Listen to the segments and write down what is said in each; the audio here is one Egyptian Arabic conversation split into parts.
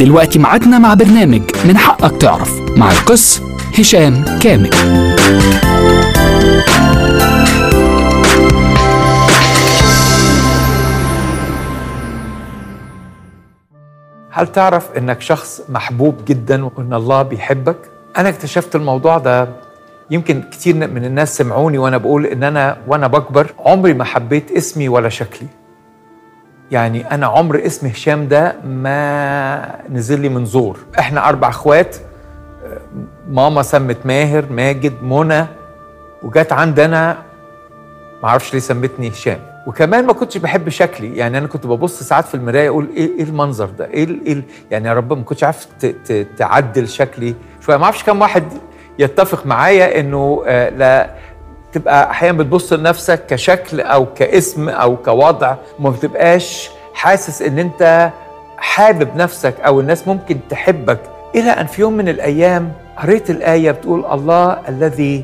ودلوقتي ميعادنا مع برنامج من حقك تعرف مع القس هشام كامل هل تعرف انك شخص محبوب جدا وان الله بيحبك؟ انا اكتشفت الموضوع ده يمكن كتير من الناس سمعوني وانا بقول ان انا وانا بكبر عمري ما حبيت اسمي ولا شكلي. يعني انا عمر اسم هشام ده ما نزل لي من زور، احنا اربع اخوات ماما سمت ماهر، ماجد، منى وجت عندنا ما اعرفش ليه سمتني هشام وكمان ما كنتش بحب شكلي يعني انا كنت ببص ساعات في المرايه اقول ايه ايه المنظر ده ايه ال- ايه ال- يعني يا رب ما كنتش عارف ت- ت- تعدل شكلي شويه ما اعرفش كم واحد يتفق معايا انه آه لا تبقى احيانا بتبص لنفسك كشكل او كاسم او كوضع وما بتبقاش حاسس ان انت حابب نفسك او الناس ممكن تحبك الى ان في يوم من الايام قريت الايه بتقول الله الذي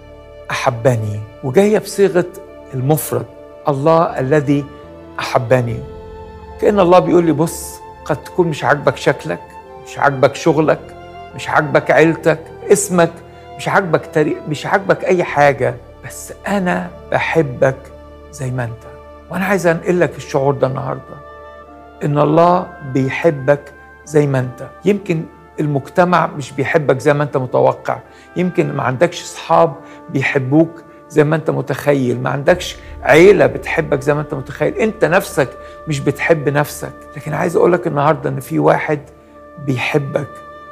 احبني وجايه بصيغه المفرد الله الذي احبني كان الله بيقول لي بص قد تكون مش عاجبك شكلك مش عاجبك شغلك مش عاجبك عيلتك اسمك مش عاجبك تاريخ مش عاجبك اي حاجه بس انا بحبك زي ما انت وانا عايز انقل لك الشعور ده النهارده ان الله بيحبك زي ما انت يمكن المجتمع مش بيحبك زي ما انت متوقع يمكن ما عندكش اصحاب بيحبوك زي ما انت متخيل ما عندكش عيلة بتحبك زي ما انت متخيل انت نفسك مش بتحب نفسك لكن عايز اقولك النهاردة ان في واحد بيحبك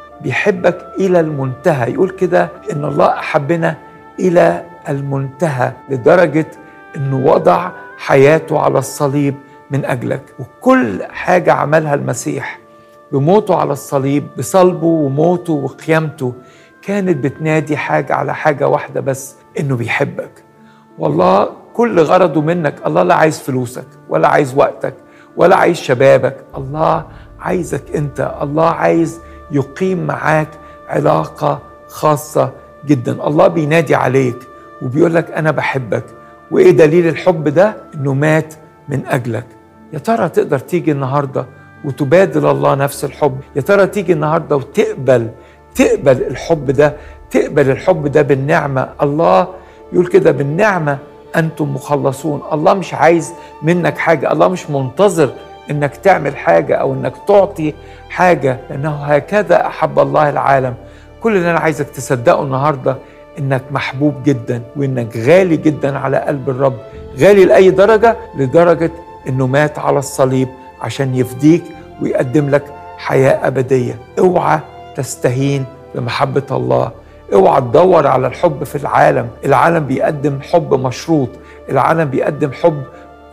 بيحبك الى المنتهى يقول كده ان الله احبنا الى المنتهى لدرجة انه وضع حياته على الصليب من اجلك وكل حاجة عملها المسيح بموته على الصليب بصلبه وموته وقيامته كانت بتنادي حاجة على حاجة واحدة بس إنه بيحبك والله كل غرضه منك الله لا عايز فلوسك ولا عايز وقتك ولا عايز شبابك الله عايزك أنت الله عايز يقيم معاك علاقة خاصة جدا الله بينادي عليك وبيقول لك أنا بحبك وإيه دليل الحب ده إنه مات من أجلك يا ترى تقدر تيجي النهارده وتبادل الله نفس الحب يا ترى تيجي النهارده وتقبل تقبل الحب ده تقبل الحب ده بالنعمه الله يقول كده بالنعمه انتم مخلصون الله مش عايز منك حاجه الله مش منتظر انك تعمل حاجه او انك تعطي حاجه لانه هكذا احب الله العالم كل اللي انا عايزك تصدقه النهارده انك محبوب جدا وانك غالي جدا على قلب الرب غالي لاي درجه لدرجه انه مات على الصليب عشان يفديك ويقدم لك حياه ابديه اوعى تستهين بمحبه الله اوعى تدور على الحب في العالم العالم بيقدم حب مشروط العالم بيقدم حب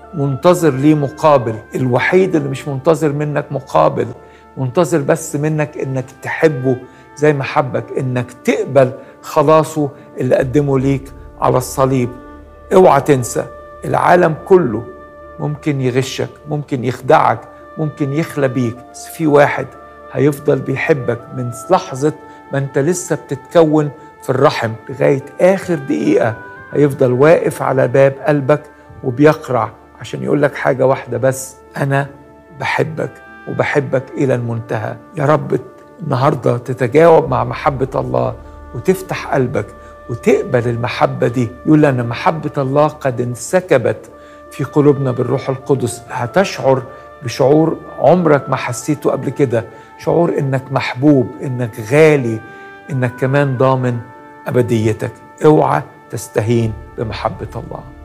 منتظر ليه مقابل الوحيد اللي مش منتظر منك مقابل منتظر بس منك انك تحبه زي ما حبك انك تقبل خلاصه اللي قدمه ليك على الصليب اوعى تنسى العالم كله ممكن يغشك ممكن يخدعك ممكن يخلى بيك بس في واحد هيفضل بيحبك من لحظة ما انت لسه بتتكون في الرحم لغاية آخر دقيقة هيفضل واقف على باب قلبك وبيقرع عشان يقول لك حاجة واحدة بس أنا بحبك وبحبك إلى المنتهى يا رب النهاردة تتجاوب مع محبة الله وتفتح قلبك وتقبل المحبة دي يقول لنا محبة الله قد انسكبت في قلوبنا بالروح القدس هتشعر بشعور عمرك ما حسيته قبل كده شعور انك محبوب انك غالي انك كمان ضامن ابديتك اوعى تستهين بمحبه الله